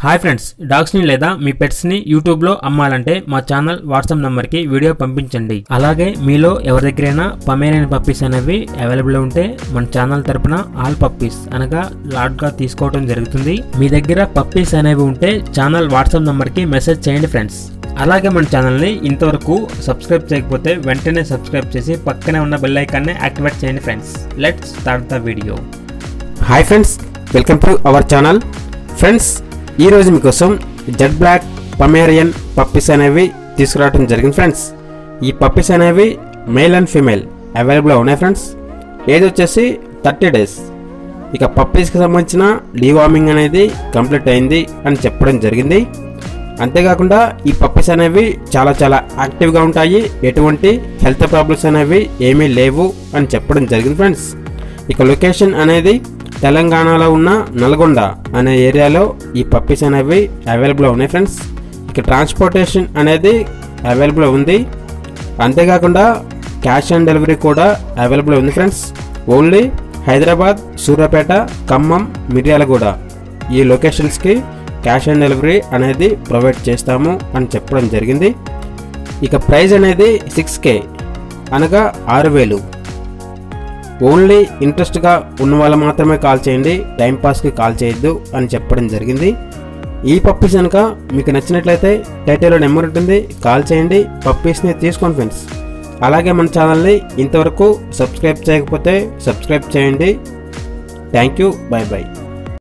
hi friends డాగ్స్ని లేదా మీ పెట్స్ని యూట్యూబ్లో అమ్మాలంటే మా ఛానల్ వాట్సాప్ నెంబర్కి వీడియో పంపించండి అలాగే మీలో ఎవరి దగ్గరైనా పమేరియన్ పప్పీస్ అనేవి అవైలబుల్ ఉంటే మన ఛానల్ తరపున ఆల్ పప్పీస్ అనగా లాట్గా తీసుకోవడం జరుగుతుంది మీ దగ్గర పప్పీస్ అనేవి ఉంటే ఛానల్ వాట్సాప్ నెంబర్కి మెసేజ్ చేయండి ఫ్రెండ్స్ అలాగే మన ఛానల్ని ఇంతవరకు సబ్స్క్రైబ్ చేయకపోతే వెంటనే సబ్స్క్రైబ్ చేసి పక్కనే ఉన్న బెల్ ఐకాన్ని యాక్టివేట్ చేయండి friends let's start the video hi friends welcome to our channel friends ఈరోజు మీకోసం జెడ్ బ్లాక్ పమేరియన్ పప్పీస్ అనేవి తీసుకురావడం జరిగింది ఫ్రెండ్స్ ఈ పప్పీస్ అనేవి మేల్ అండ్ ఫీమేల్ అవైలబుల్ ఉన్నాయి ఫ్రెండ్స్ ఏజ్ వచ్చేసి థర్టీ డేస్ ఇక పప్పీస్కి సంబంధించిన డీవార్మింగ్ అనేది కంప్లీట్ అయింది అని చెప్పడం జరిగింది అంతేకాకుండా ఈ పప్పీస్ అనేవి చాలా చాలా యాక్టివ్గా ఉంటాయి ఎటువంటి హెల్త్ ప్రాబ్లమ్స్ అనేవి ఏమీ లేవు అని చెప్పడం జరిగింది ఫ్రెండ్స్ ఇక లొకేషన్ అనేది తెలంగాణలో ఉన్న నల్గొండ అనే ఏరియాలో ఈ పప్పీస్ అనేవి అవైలబుల్ ఉన్నాయి ఫ్రెండ్స్ ఇక ట్రాన్స్పోర్టేషన్ అనేది అవైలబుల్ ఉంది అంతేకాకుండా క్యాష్ ఆన్ డెలివరీ కూడా అవైలబుల్ ఉంది ఫ్రెండ్స్ ఓన్లీ హైదరాబాద్ సూర్యాపేట ఖమ్మం మిర్యాలగూడ ఈ లొకేషన్స్కి క్యాష్ ఆన్ డెలివరీ అనేది ప్రొవైడ్ చేస్తాము అని చెప్పడం జరిగింది ఇక ప్రైస్ అనేది సిక్స్ కే అనగా ఆరు వేలు ఓన్లీ ఇంట్రెస్ట్గా ఉన్న వాళ్ళు మాత్రమే కాల్ చేయండి టైంపాస్కి కాల్ చేయొద్దు అని చెప్పడం జరిగింది ఈ పప్పీస్ కనుక మీకు నచ్చినట్లయితే టైటిల్లో నెంబర్ ఉంటుంది కాల్ చేయండి పప్పీస్ని తీసుకోండి ఫ్రెండ్స్ అలాగే మన ఛానల్ని ఇంతవరకు సబ్స్క్రైబ్ చేయకపోతే సబ్స్క్రైబ్ చేయండి థ్యాంక్ యూ బాయ్ బాయ్